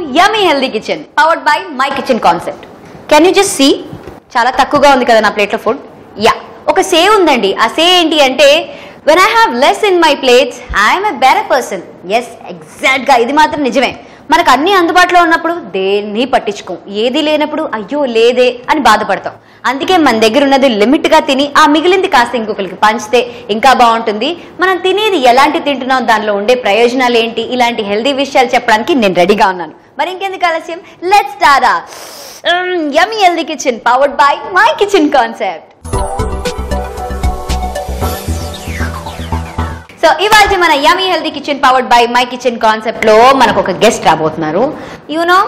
Yummy healthy kitchen powered by my kitchen concept can you just see చాలా తక్కువగా ఉంది కదా నా ప్లేట్లో ఫుడ్ యా ఒక సే ఉందండి ఆ సే ఏంటి అంటే when I have less in my plates I'm a better person yes ఎగ్జాక్ట్గా ఇది మాత్రం నిజమే మనకు అన్ని అందుబాటులో ఉన్నప్పుడు దేన్ని పట్టించుకోం ఏది లేనప్పుడు అయ్యో లేదే అని బాధపడతాం అందుకే మన దగ్గర ఉన్నది లిమిట్గా తిని ఆ మిగిలింది కాస్త ఇంకొకరికి పంచితే ఇంకా బాగుంటుంది మనం తినేది ఎలాంటి తింటున్నాం దానిలో ఉండే ప్రయోజనాలు ఏంటి ఇలాంటి హెల్దీ విషయాలు చెప్పడానికి నేను రెడీగా ఉన్నాను మరి ఇంకెందుకు ఆలస్యం let's start yummy healthy kitchen powered by my kitchen concept so ఇవాళ మన yummy healthy kitchen powered by my kitchen concept లో మనకు ఒక గెస్ట్ రాబోతున్నారు యూనో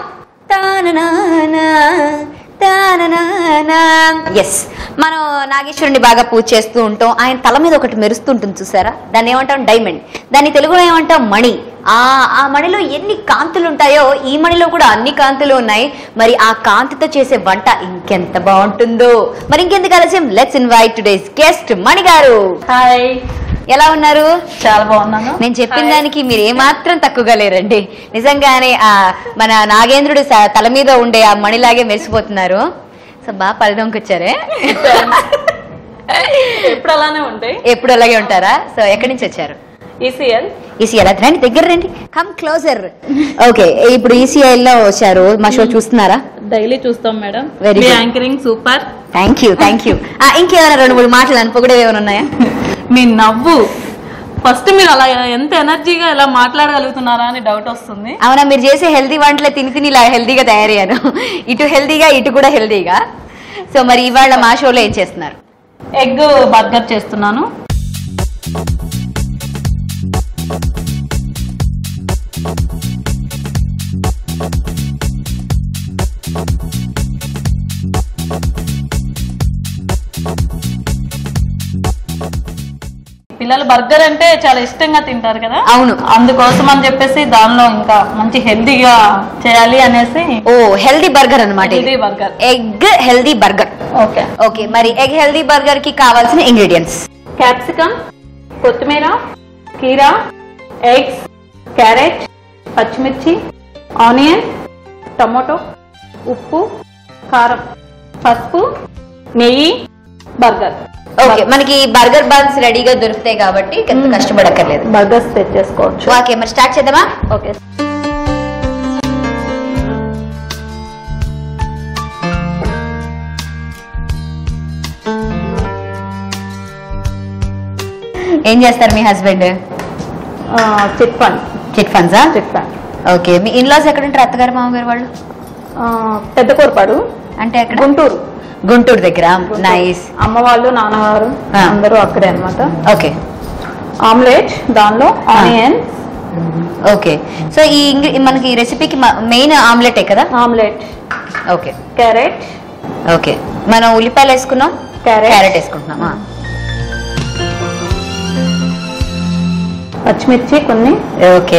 ఎస్ మనం నాగేశ్వరుని బాగా పూజ చేస్తూ ఉంటాం ఆయన తల మీద ఒకటి మెరుస్తుంటుంది చూసారా దాన్ని ఏమంటాం డైమండ్ దాన్ని తెలుగులో ఏమంటాం మణి ఆ ఆ మణిలో ఎన్ని కాంతులు ఉంటాయో ఈ మణిలో కూడా అన్ని కాంతులు ఉన్నాయి మరి ఆ కాంతితో చేసే వంట ఇంకెంత బాగుంటుందో మరి ఇంకెందుకు ఆలస్యం let's invite today's guest Mani garu hi ఎలా ఉన్నారు చాలా బాగున్నాను నేను చెప్పిన దానికి మీరు ఏమాత్రం తక్కువగా లేరండి నిజంగానే ఆ మన నాగేంద్రుడు స- తల మీద ఉండే ఆ మణిలాగే మెరిసిపోతున్నారు సో బాగా పలడంకి వచ్చారే ఎప్పుడు అలానే ఉంటాయి ఎప్పుడు అలాగే ఉంటారా సో ఎక్కడి నుంచి వచ్చారు ఈసీఎల్ ఈసీఎల్ అది రండి దగ్గర రండి కమ్ క్లోజర్ ఓకే ఇప్పుడు ఈసీఐల్ లో వచ్చారు మా షో చూస్తున్నారా డైలీ చూస్తాం మేడం Very మీ good. Anchoring super thank you thank you ఇంకేమైనా రెండు మూడు మాటలు అనుకోకూడదు ఏమైనా ఉన్నాయా మీ నవ్వు ఫస్ట్ మీరు అలా ఎంత ఎనర్జీగా ఇలా మాట్లాడగలుగుతున్నారా అని డౌట్ వస్తుంది అవునా మీరు చేసే హెల్దీ వంటలే తిని తిని ఇలా హెల్దీగా తయారయ్యాను ఇటు హెల్దీగా ఇటు కూడా హెల్దీగా సో మరి ఇవాళ మా షోలో ఏం చేస్తున్నారు ఎగ్ బర్గర్ చేస్తున్నాను పిల్లలు బర్గర్ అంటే చాలా ఇష్టంగా తింటారు కదా అవును అందుకోసం అని చెప్పేసి దానిలో ఇంకా మంచి హెల్దీగా చేయాలి అనేసి ఓ హెల్దీ బర్గర్ అనమాట healthy burger egg healthy burger okay okay మరి ఎగ్ హెల్దీ బర్గర్ కి కావాల్సిన ఇంగ్రీడియంట్స్ క్యాప్సికమ్ కొత్తిమీర కీరా ఎగ్స్ క్యారెట్ పచ్చిమిర్చి ఆనియన్ టమాటో ఉప్పు కారం పసుపు నెయ్యి బర్గర్ ఓకే మనకి బర్గర్ బన్స్ రెడీగా దొరుకుతాయి కాబట్టి ఎంత కష్టపడక్కర్లేదు బర్గర్స్ సెట్ చేసుకోవచ్చు ఓకే మరి స్టార్ట్ చేద్దామా ఓకే ఏం చేస్తారు మీ హస్బెండ్ చిట్ ఫండ్ చిట్ ఫండ్సా చిట్ ఫండ్ ఓకే మీ ఇన్లాస్ ఎక్కడ ఉంటారు అత్తగారు మామగారు వాళ్ళు పెద్ద కోరపాడు అంటే ఎక్కడ గుంటూరు గుంటూరు దగ్గర నైస్ అమ్మ వాళ్ళు నాన్నగారు ఆ. అందరూ అక్కడే అన్నమాట ఓకే ఆమ్లెట్ దానిలో ఆనియన్ ఓకే సో ఈ ఇంగ్రీ మనకి ఈ రెసిపీకి మెయిన్ ఆమ్లెటే కదా ఆమ్లెట్ ఓకే క్యారెట్ ఓకే మనం ఉల్లిపాయలు వేసుకున్నాం క్యారెట్ క్యారెట్ వేసుకుంటున్నామా పచ్చిమిర్చి కొన్ని ఓకే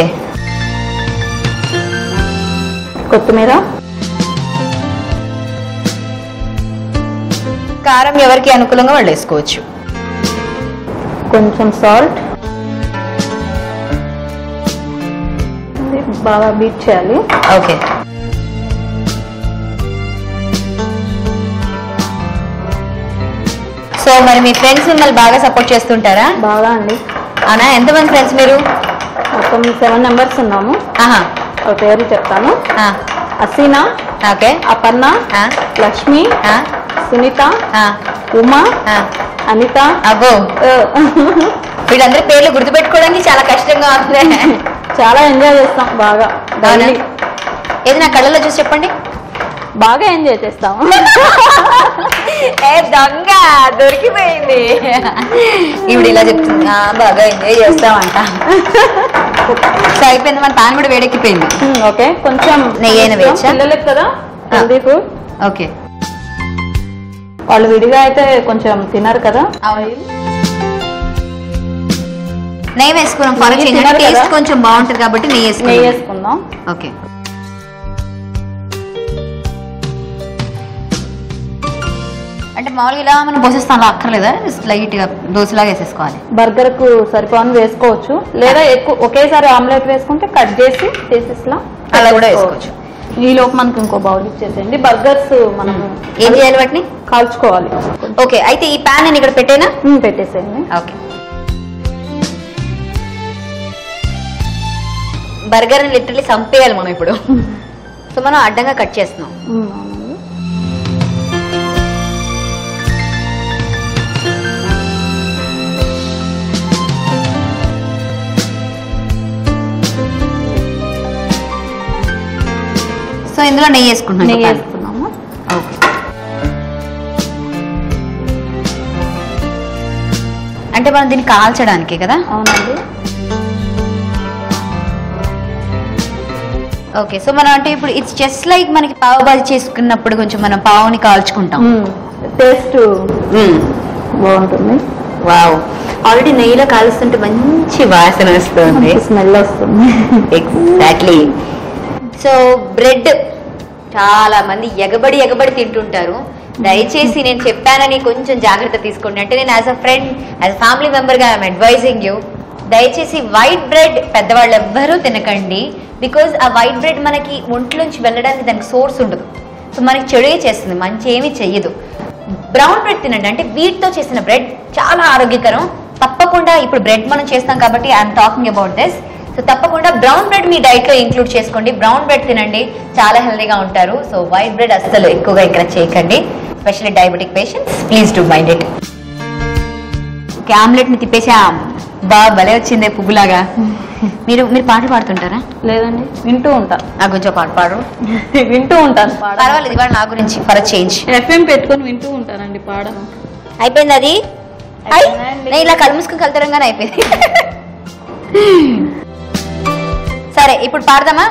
కొత్తిమీర కారం ఎవరికి అనుకూలంగా వాళ్ళు వేసుకోవచ్చు కొంచెం సాల్ట్ బాగా బీట్ చేయాలి ఓకే సో మరి మీ ఫ్రెండ్స్ మిమ్మల్ని బాగా సపోర్ట్ చేస్తుంటారా బాగా అండి అవునా ఎంతమంది ఫ్రెండ్స్ మీరు మొత్తం సెవెన్ మెంబర్స్ ఉన్నాము ఆహా ఒక పేర్లు చెప్తాను ఆ, అసీనా ఓకే అపర్ణ ఆ, లక్ష్మి ఆ, సునీత ఆ, ఉమా ఆ. అనిత అబ్బో ఆ, వీళ్ళందరి పేర్లు గుర్తుపెట్టుకోవడానికి చాలా కష్టంగా ఉంది చాలా ఎంజాయ్ చేస్తాం బాగా అవునా? డైలీ ఏది నా కళ్ళలో చూసి చెప్పండి బాగా ఎంజాయ్ చేస్తాం ఏ దొంగ దొరికిపోయింది ఇప్పుడు ఇలా చెప్తుంది "ఆ, బాగా ఎంజాయ్ చేస్తామంట సో అయిపోయింది మన పాన్ కూడా వేడెక్కిపోయింది ఓకే కొంచెం నెయ్యి అయినా వేయచ్చా? పిల్లలకి కదా హెల్దీ ఫుడ్ ఓకే వాళ్ళు విడిగా అయితే కొంచెం తినరు కదా అవును. నెయ్యి వేసుకున్నాం ఫర్ నెయ్యి తినరు టేస్ట్ కదా? కొంచెం బాగుంటుంది కాబట్టి నెయ్యి నెయ్యి వేసుకున్నాం వేసుకుందాం ఓకే అంటే మామూలుగా ఇలా మనం పోసేస్తాం అలా అక్కర్లేదా లైట్ గా దోశలాగా వేసేసుకోవాలి బర్గర్ కు సరిపోని వేసుకోవచ్చు లేదా ఎక్కువ ఒకేసారి ఆమ్లెట్ వేసుకుంటే కట్ చేసి పీసెస్ లా అలా కూడా వేసుకోవచ్చు ఈ లోపు మనకి ఇంకో బౌల్ ఇచ్చేసేయండి బర్గర్స్ మనము ఏం చేయాలి వాటిని కాల్చుకోవాలి ఓకే అయితే ఈ ప్యాన్ నేను ఇక్కడ పెట్టేనా ఉమ్, పెట్టేసేయండి ఓకే బర్గర్ లిటరలీ చంపేయాలి మనం ఇప్పుడు సో మనం అడ్డంగా కట్ చేస్తున్నాం ఉమ్, అవునండి సో ఇందులో నెయ్యి వేసుకుంటున్నాం నెయ్యి ఇంకా pan. వేసుకున్నాము ఓకే అంటే మనం దీన్ని కాల్చడానికి కదా అవునండి ఓకే సో మనం అంటే ఇప్పుడు ఇట్స్ జస్ట్ లైక్ మనకి పావు బాజీ చేసుకున్నప్పుడు కొంచెం మనం పావుని కాల్చుకుంటాం టేస్ట్ బాగుంటుంది వావ్ ఆల్రెడీ నెయ్యిలో కాలుస్తుంటే మంచి వాసన వస్తుంది స్మెల్ వస్తుంది ఎగ్జాక్ట్లీ సో బ్రెడ్ చాలా మంది ఎగబడి ఎగబడి తింటుంటారు దయచేసి నేను చెప్పానని కొంచెం జాగ్రత్త తీసుకోండి అంటే నేను as a friend as a family member గా ఐఎమ్ అడ్వైజింగ్ యూ దయచేసి వైట్ బ్రెడ్ పెద్దవాళ్ళు ఎవ్వరూ తినకండి బికాజ్ ఆ వైట్ బ్రెడ్ మనకి ఒంట్లోంచి వెళ్ళడానికి దానికి సోర్స్ ఉండదు సో మనకి చెడుగా చేస్తుంది మంచి ఏమీ చెయ్యదు బ్రౌన్ బ్రెడ్ తినండి అంటే wheat తో చేసిన బ్రెడ్ చాలా ఆరోగ్యకరం తప్పకుండా ఇప్పుడు బ్రెడ్ మనం చేస్తాం కాబట్టి I'm talking about this so తప్పకుండా బ్రౌన్ బ్రెడ్ మీ డైట్ లో ఇంక్లూడ్ చేసుకోండి బ్రౌన్ బ్రెడ్ తినండి చాలా హెల్దీగా ఉంటారు సో వైట్ బ్రెడ్ అస్సలు ఎక్కువగా ఎంకరేజ్ చేయకండి specially diabetic patients please do mind it okay omelette ని తిప్పేసాం బా భలే వచ్చిందే పువ్వులాగా మీరు మీరు పాటలు పాడుతుంటారా లేదండి వింటూ ఉంటా నాకు కొంచెం పాట పాడు వింటూ ఉంటాను పాడ పర్వాలేదు ఇవాళ నా గురించి ఫర్ చేంజ్ ఎఫ్ఎం పెట్టుకొని వింటూ ఉంటానండి పాడను అయిపోయింది అది ఐ, అయిపోయిందండి. నేను ఇలా కళ్ళు మూసుకుని కలుతరంగానే అయిపోయింది సరే ఇప్పుడు పాడదామా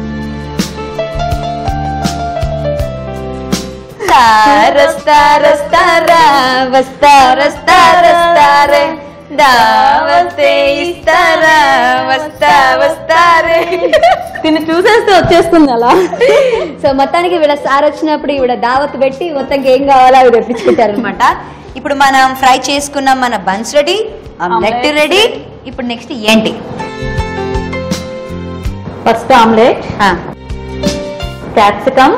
వస్తారా వస్తారా వస్తారే దావతే ఇస్తారా వస్తా వస్తారే దీన్ని చూసేస్తే వచ్చేస్తుంది అలా సో మొత్తానికి వీళ్ళ సార్ వచ్చినప్పుడు ఈవిడ దావత్ పెట్టి మొత్తం ఏం కావాలో అవి తెప్పించుకుంటారు అనమాట ఇప్పుడు మనం ఫ్రై చేసుకున్న మన buns ready omelette Omelette ready ఇప్పుడు నెక్స్ట్ ఏంటి ఫస్ట్ ఆమ్లెట్ క్యాప్సికమ్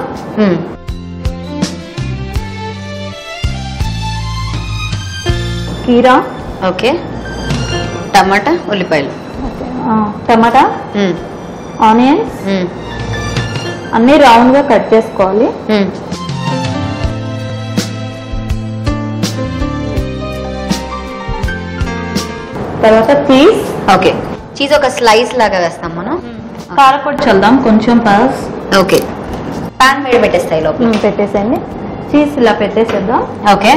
కీరా ఓకే టమాటా ఉల్లిపాయలు టమాటా ఆనియన్స్ అన్ని రౌండ్ గా కట్ చేసుకోవాలి తర్వాత చీజ్ ఓకే చీజ్ ఒక స్లైస్ లాగా వేస్తాం మనం కారపొడి చల్దాం కొంచెం పాస్ ఓకే పాన్ వేడి పెట్టేస్తాయి లోపల పెట్టేసేయండి చీజ్ ఇలా పెట్టేసేద్దాం ఓకే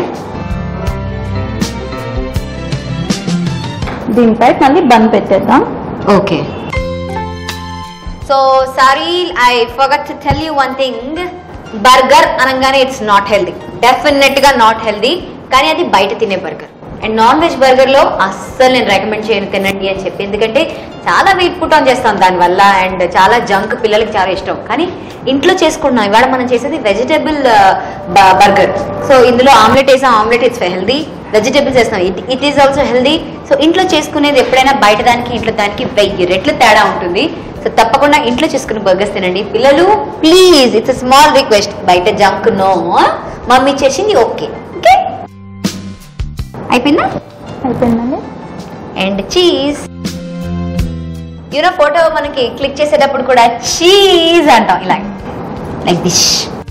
దీనిపై మళ్ళీ బన్ పెట్టేద్దాం okay so sorry I forgot to tell you one thing burger అనగానే ఇట్స్ నాట్ హెల్దీ డెఫినెట్ గా నాట్ హెల్దీ కానీ అది బయట తినే burger and non veg burger లో అస్సలు నేను రికమెండ్ చేయను తినండి అని చెప్పి ఎందుకంటే చాలా వెయిట్ పుట్ ఆన్ చేస్తాం దానివల్ల అండ్ చాలా జంక్ పిల్లలకి చాలా ఇష్టం కానీ ఇంట్లో చేసుకుంటున్నాం ఇవాళ మనం చేసేది వెజిటేబుల్ బర్గర్ సో ఇందులో ఆమ్లెట్ వేసాం ఆమ్లెట్ ఇట్స్ హెల్దీ వెజిటేబుల్స్ వేస్తాం it it is also healthy so ఇంట్లో చేసుకునేది ఎప్పుడైనా బయట దానికి ఇంట్లో దానికి వెయ్యి రెట్లు తేడా ఉంటుంది సో తప్పకుండా ఇంట్లో చేసుకుని బర్గర్స్ తినండి పిల్లలు ప్లీజ్ ఇట్స్ స్మాల్ రిక్వెస్ట్ బయట జంక్ నో మమ్మీ చేసింది ఓకే ఓకే అయిపోయిందా అయిపోయిందండి అండ్ చీజ్ యూనో ఫోటో మనకి క్లిక్ చేసేటప్పుడు కూడా చీజ్ అంటాం ఇలా లైక్ దిష్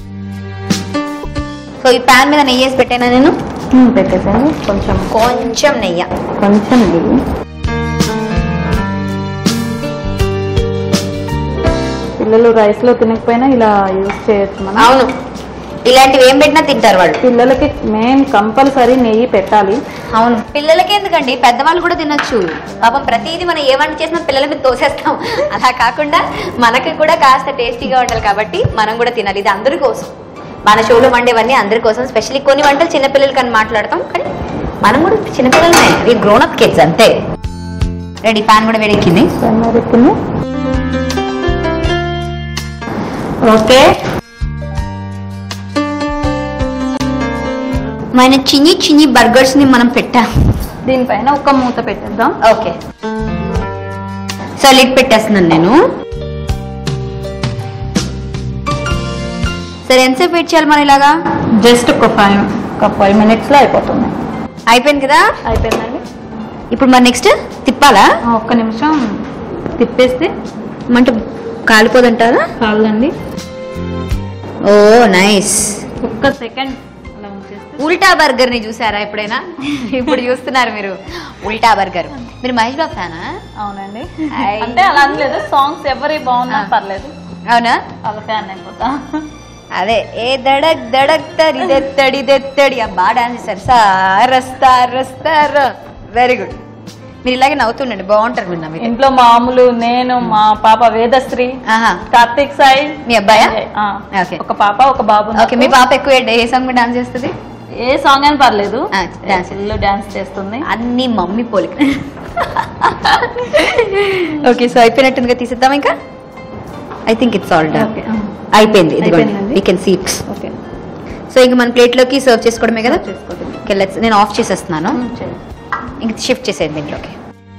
సో ఈ ప్యాన్ మీద నెయ్యి వేసి పెట్టానా నేను ఉమ్, పెట్టేసేయండి కొంచెం కొంచెం నెయ్యి కొంచెం నెయ్యి పిల్లలు రైస్ లో తినకపోయినా ఇలా యూజ్ చేయొచ్చు మనం అవును ఇలాంటివి ఏం పెట్టినా తింటారు వాళ్ళు పిల్లలకి మెయిన్ కంపల్సరీ నెయ్యి పెట్టాలి అవును పిల్లలకి ఎందుకండి పెద్దవాళ్ళు కూడా తినొచ్చు పాపం ప్రతిదీ మనం ఏ వంట చేసినా పిల్లల మీద తోసేస్తాం అలా కాకుండా మనకి కూడా కాస్త టేస్టీగా ఉండాలి కాబట్టి మనం కూడా తినాలి ఇది అందరి కోసం మన షోలో వండేవన్నీ అందరి కోసం స్పెషల్లీ కొన్ని వంటలు చిన్నపిల్లలకి అని మాట్లాడతాం కానీ మనం కూడా చిన్నపిల్లలమే వి గ్రోన్ అప్ కిడ్స్ అంతే రెడీ పాన్ కూడా వేడెక్కింది పెన్నెత్తుని ఓకే మన చిన్ని చిన్ని బర్గర్స్ ని మనం పెట్టాం దీనిపైన ఒక మూత పెట్టేద్దాం ఓకే సో లిడ్ పెట్టేస్తున్నాను నేను సరే ఎంతసేపు వెయిట్ చేయాలి మనం ఇలాగా జస్ట్ ఒక ఫైవ్ ఒక ఫైవ్ మినిట్స్లో అయిపోతుంది అయిపోయింది కదా అయిపోయిందండి ఇప్పుడు మరి నెక్స్ట్ తిప్పాలా ఆ, ఒక్క నిమిషం తిప్పేస్తే మంట కాలిపోదంటారా చాలండి ఓ నైస్ ఒక్క సెకండ్ అలా ఉంచేస్తే ఉల్టా బర్గర్ ని చూసారా ఎప్పుడైనా ఇప్పుడు చూస్తున్నారు మీరు ఉల్టా బర్గర్ మీరు మహేష్ బాబు ఫ్యానా అవునండి Hi. అంటే అలా అనలేదు సాంగ్స్ ఎవరి బాగున్నా ఆ. పర్లేదు అవునా వాళ్ళ ఫ్యాన్ అయిపోతా అదే ఏ దడక్ దడక్ తడి దెత్తడి దెత్తడి ఆ బాగా డాన్స్ చేశారు సార్ వస్తారు వస్తారు వెరీ గుడ్ మీరు ఇలాగే నవ్వుతుండండి బాగుంటారు మీరు నవ్వితే ఇంట్లో మామూలు నేను మా పాప వేదశ్రీ ఆహా కార్తీక్ సాయి మీ అబ్బాయా ఆ, ఓకే ఒక పాప ఒక బాబు ఓకే మీ పాప ఎక్కువ ఏ- ఏ సాంగ్ డాన్స్ చేస్తుంది ఏ సాంగ్ అని పర్లేదు ఆ, dance. ఫుల్ డాన్స్ చేస్తుంది అన్ని మమ్మీ పోలిక ఓకే సో అయిపోయినట్టుందిగా తీసేద్దాం ఇంకా I think it's all done okay అయిపోయింది ఇదిగోండి అయిపోయిందండి. We can seat okay so ఇంక మన ప్లేట్లోకి సర్వ్ చేసుకోవడమే కదా చేసుకోండి ఓకే లెట్స్ నేను ఆఫ్ చేసేస్తున్నాను చేయండి. ఇంక షిఫ్ట్ చేసేయండి దీంట్లోకి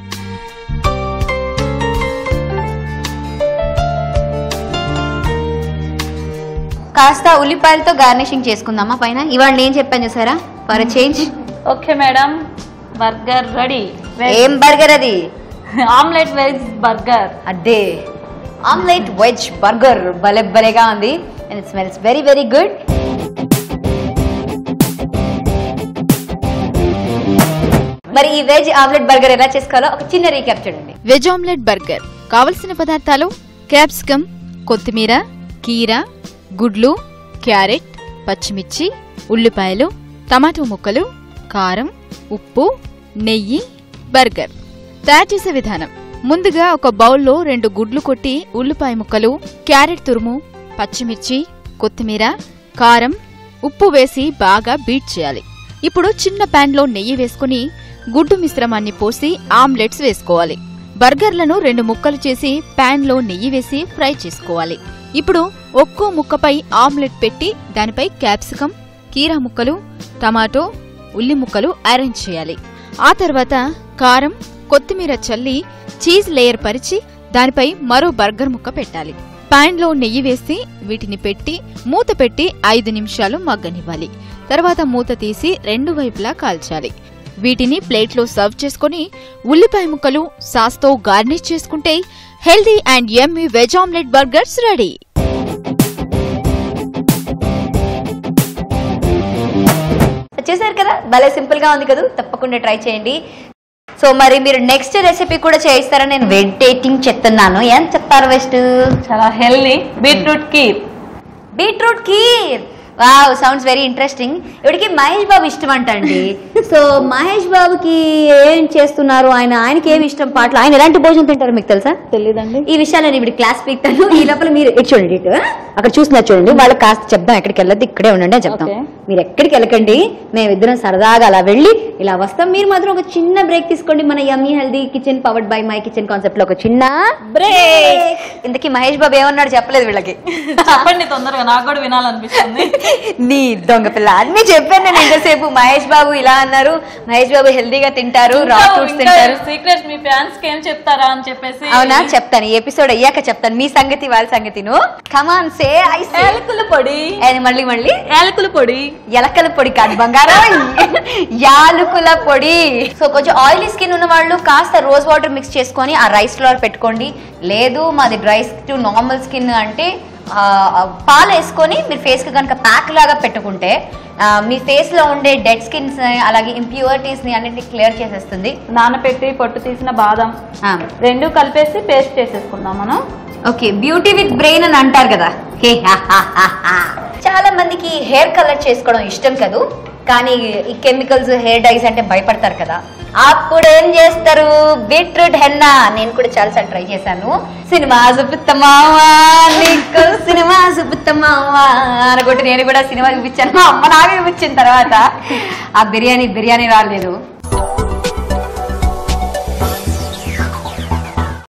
కాస్త ఉల్లిపాయలతో గార్నిషింగ్ చేసుకుందామా పైన ఇవాళ నేను చెప్పాను చూసారా for change okay madam burger ready ఏం బర్గర్ అది ఆమ్లెట్ వెజ్ బర్గర్ అదే ఆమ్లెట్ వెజ్ బర్గర్ భలే భలేగా ఉంది and it smells very very good మరి ఈ వెజ్ ఆమ్లెట్ బర్గర్ ఎలా చేసుకోవాలో ఒక చిన్న రీక్యాప్ చూడండి వెజ్ ఆమ్లెట్ బర్గర్ కావలసిన పదార్థాలు క్యాప్సికమ్ కొత్తిమీర కీర గుడ్లు క్యారెట్ పచ్చిమిర్చి ఉల్లిపాయలు టమాటో ముక్కలు కారం ఉప్పు నెయ్యి బర్గర్ తయారు చేసే విధానం ముందుగా ఒక బౌల్లో రెండు గుడ్లు కొట్టి ఉల్లిపాయ ముక్కలు క్యారెట్ తురుము పచ్చిమిర్చి కొత్తిమీర కారం ఉప్పు వేసి బాగా బీట్ చేయాలి ఇప్పుడు చిన్న ప్యాన్లో నెయ్యి వేసుకుని గుడ్డు మిశ్రమాన్ని పోసి ఆమ్లెట్స్ వేసుకోవాలి బర్గర్లను రెండు ముక్కలు చేసి ప్యాన్లో నెయ్యి వేసి ఫ్రై చేసుకోవాలి ఇప్పుడు ఒక్కో ముక్కపై ఆమ్లెట్ పెట్టి దానిపై క్యాప్సికం కీరా ముక్కలు టమాటో ఉల్లి ముక్కలు అరేంజ్ చేయాలి ఆ తర్వాత కారం కొత్తిమీర చల్లి చీజ్ లేయర్ పరిచి దానిపై మరో బర్గర్ ముక్క పెట్టాలి ప్యాన్లో నెయ్యి వేసి వీటిని పెట్టి మూత పెట్టి ఐదు నిమిషాలు మగ్గనివ్వాలి తర్వాత మూత తీసి రెండు వైపులా కాల్చాలి వీటిని ప్లేట్లో సర్వ్ చేసుకొని ఉల్లిపాయ ముక్కలు సాస్తో గార్నిష్ చేసుకుంటే healthy and yummy veg omelette burgers ready వచ్చేసారు కదా భలే సింపుల్ గా ఉంది కదా తప్పకుండా ట్రై చేయండి సో మరి మీరు నెక్స్ట్ రెసిపీ కూడా చేయిస్తారని నేను వెయిటింగ్ చెప్తున్నాను ఏం చెప్తారు వెస్ట్ చాలా healthy beetroot kheer beetroot kheer wow sounds very interesting ఇవిడికి మహేష్ బాబు ఇష్టం అంట అండి సో మహేష్ బాబుకి ఏం చేస్తున్నారు ఆయన ఆయనకి ఏమి ఇష్టం పాటలు ఆయన ఎలాంటి భోజనం తింటారు మీకు తెలుసా తెలీదండి ఈ విషయాలు నేను ఇప్పుడు క్లాస్ పీక్తాను ఈ లోపల మీరు ఇటు చూడండి ఇటు అక్కడ చూస్తున్నారు చూడండి వాళ్ళకి కాస్త చెప్దాం ఎక్కడికి వెళ్ళద్దు ఇక్కడే ఉండండి అని చెప్తాం Okay. మీరు ఎక్కడికి వెళ్ళకండి మేమిద్దరం సరదాగా అలా వెళ్ళి ఇలా వస్తాం మీరు మాత్రం ఒక చిన్న బ్రేక్ తీసుకోండి మన yummy healthy kitchen powered by my kitchen concept లో ఒక చిన్న బ్రేక్ ఇంతకీ మహేష్ బాబు ఏమన్నాడు చెప్పలేదు వీళ్ళకి చెప్పండి తొందరగా నాకు కూడా వినాలనిపిస్తుంది నీ దొంగ పిల్ల అన్ని చెప్పాను నేను ఇంతసేపు మహేష్ బాబు ఇలా అన్నారు మహేష్ బాబు హెల్దీగా తింటారు రా ఫ్రూట్స్ తింటారు సీక్రెట్ మీ ఫ్యాన్స్ కి ఏం చెప్తారా అని చెప్పేసి అవునా చెప్తాను ఈ ఎపిసోడ్ అయ్యాక చెప్తాను మీ సంగతి వాళ్ళ సంగతి నువ్వు కమాన్ సే ఐ సే యాలకుల పొడి మళ్ళీ మళ్ళీ యాలకుల పొడి ఎలకల పొడి కాదు బంగారం యాలకుల పొడి సో కొంచెం ఆయిలీ స్కిన్ ఉన్న వాళ్ళు కాస్త రోజ్ వాటర్ మిక్స్ చేసుకొని ఆ రైస్ లో పెట్టుకోండి లేదు మాది డ్రై టు నార్మల్ స్కిన్ అంటే ఆ, ఆ, పాలు వేసుకొని మీరు ఫేస్ కి కనుక ప్యాక్ లాగా పెట్టుకుంటే ఆ, మీ ఫేస్ లో ఉండే డెడ్ స్కిన్స్ అలాగే ఇంప్యూరిటీస్ ని అన్నింటినీ క్లియర్ చేసేస్తుంది నానపెట్టి పొట్టు తీసిన బాదం రెండు కలిపేసి పేస్ట్ చేసేసుకుందాం మనం ఓకే బ్యూటీ విత్ బ్రెయిన్ అని అంటారు కదా హే హా హా హా హా. చాలా మందికి హెయిర్ కలర్ చేసుకోవడం ఇష్టం కదూ కానీ ఈ కెమికల్స్ హెయిర్ డైస్ అంటే భయపడతారు కదా అప్పుడు ఏం చేస్తారు బీట్రూట్ హెన్నా నేను కూడా చాలా సార్లు ట్రై చేశాను సినిమా చూపిస్తామావా నీకు సినిమా చూపిస్తామావా అనుకుంటే నేను కూడా సినిమా చూపించాను మా అమ్మ నాకే చూపించిన తర్వాత ఆ బిర్యానీ బిర్యానీ రాలేదు